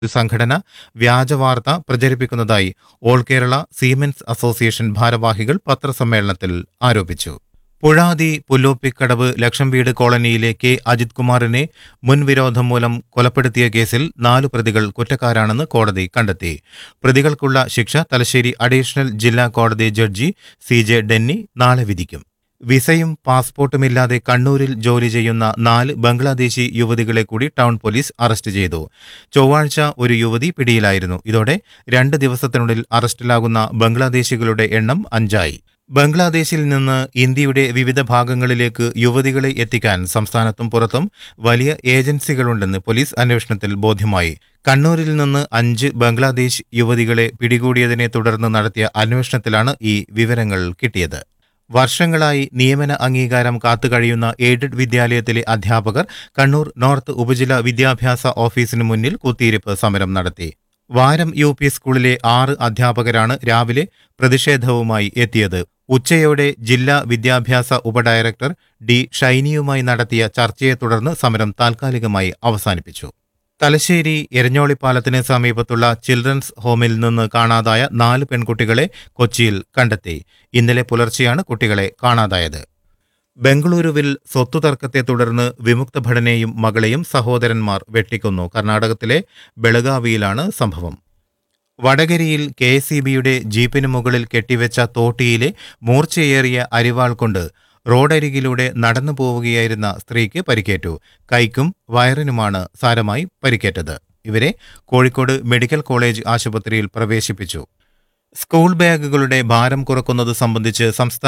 സംഘടന വ്യാജവാർത്ത പ്രചരിപ്പിക്കുന്നതായി ഓൾ കേരള സീമെൻസ് അസോസിയേഷൻ ഭാരവാഹികൾ പത്രസമ്മേളനത്തിൽ ആരോപിച്ചു പുഴാതി പുല്ലൂപ്പിക്കടവ് ലക്ഷം വീട് കോളനിയിലെ കെ അജിത് കുമാറിനെ മുൻവിരോധം മൂലം കൊലപ്പെടുത്തിയ കേസിൽ നാലു പ്രതികൾ കുറ്റക്കാരാണെന്ന് കോടതി കണ്ടെത്തി പ്രതികൾക്കുള്ള ശിക്ഷ തലശ്ശേരി അഡീഷണൽ ജില്ലാ കോടതി ജഡ്ജി സി ജെ ഡെന്നി നാളെ വിധിക്കും വിസയും പാസ്പോർട്ടുമില്ലാതെ കണ്ണൂരിൽ ജോലി ചെയ്യുന്ന നാല് ബംഗ്ലാദേശി യുവതികളെ കൂടി ടൗൺ പോലീസ് അറസ്റ്റ് ചെയ്തു ചൊവ്വാഴ്ച ഒരു യുവതി പിടിയിലായിരുന്നു ഇതോടെ രണ്ട് ദിവസത്തിനുള്ളിൽ അറസ്റ്റിലാകുന്ന ബംഗ്ലാദേശികളുടെ എണ്ണം അഞ്ചായി ബംഗ്ലാദേശിൽ നിന്ന് ഇന്ത്യയുടെ വിവിധ ഭാഗങ്ങളിലേക്ക് യുവതികളെ എത്തിക്കാൻ സംസ്ഥാനത്തും പുറത്തും വലിയ ഏജൻസികളുണ്ടെന്ന് പോലീസ് അന്വേഷണത്തിൽ ബോധ്യമായി കണ്ണൂരിൽ നിന്ന് അഞ്ച് ബംഗ്ലാദേശ് യുവതികളെ പിടികൂടിയതിനെ തുടർന്ന് നടത്തിയ അന്വേഷണത്തിലാണ് ഈ വിവരങ്ങൾ കിട്ടിയത് വർഷങ്ങളായി നിയമന അംഗീകാരം കാത്തുകഴിയുന്ന എയ്ഡഡ് വിദ്യാലയത്തിലെ അധ്യാപകർ കണ്ണൂർ നോർത്ത് ഉപജില്ല വിദ്യാഭ്യാസ ഓഫീസിന് മുന്നിൽ കുത്തിയിരിപ്പ് സമരം നടത്തി വാരം യു പി സ്കൂളിലെ ആറ് അധ്യാപകരാണ് രാവിലെ പ്രതിഷേധവുമായി എത്തിയത് ഉച്ചയോടെ ജില്ലാ വിദ്യാഭ്യാസ ഉപഡയറക്ടർ ഡി ഷൈനിയുമായി നടത്തിയ ചർച്ചയെ തുടർന്ന് സമരം താൽക്കാലികമായി അവസാനിപ്പിച്ചു തലശ്ശേരി എരഞ്ഞോളിപ്പാലത്തിന് സമീപത്തുള്ള ചിൽഡ്രൻസ് ഹോമിൽ നിന്ന് കാണാതായ നാല് പെൺകുട്ടികളെ കൊച്ചിയിൽ കണ്ടെത്തി ഇന്നലെ പുലർച്ചെയാണ് കുട്ടികളെ കാണാതായത് ബംഗളൂരുവിൽ സ്വത്തു തർക്കത്തെ തുടർന്ന് വിമുക്ത ഭടനെയും മകളെയും സഹോദരന്മാർ വെട്ടിക്കൊന്നു കർണാടകത്തിലെ ബെളഗാവിയിലാണ് സംഭവം വടകരയിൽ കെ എസ് ഇ ബിയുടെ ജീപ്പിന് മുകളിൽ കെട്ടിവെച്ച തോട്ടിയിലെ മൂർച്ചയേറിയ അരിവാൾ കൊണ്ട് റോഡരികിലൂടെ നടന്നു പോവുകയായിരുന്ന സ്ത്രീക്ക് പരിക്കേറ്റു കൈക്കും വയറിനുമാണ് സാരമായി പരിക്കേറ്റത് ഇവരെ കോഴിക്കോട് മെഡിക്കൽ കോളേജ് ആശുപത്രിയിൽ പ്രവേശിപ്പിച്ചു സ്കൂൾ ബാഗുകളുടെ ഭാരം കുറക്കുന്നത് സംബന്ധിച്ച് സംസ്ഥാന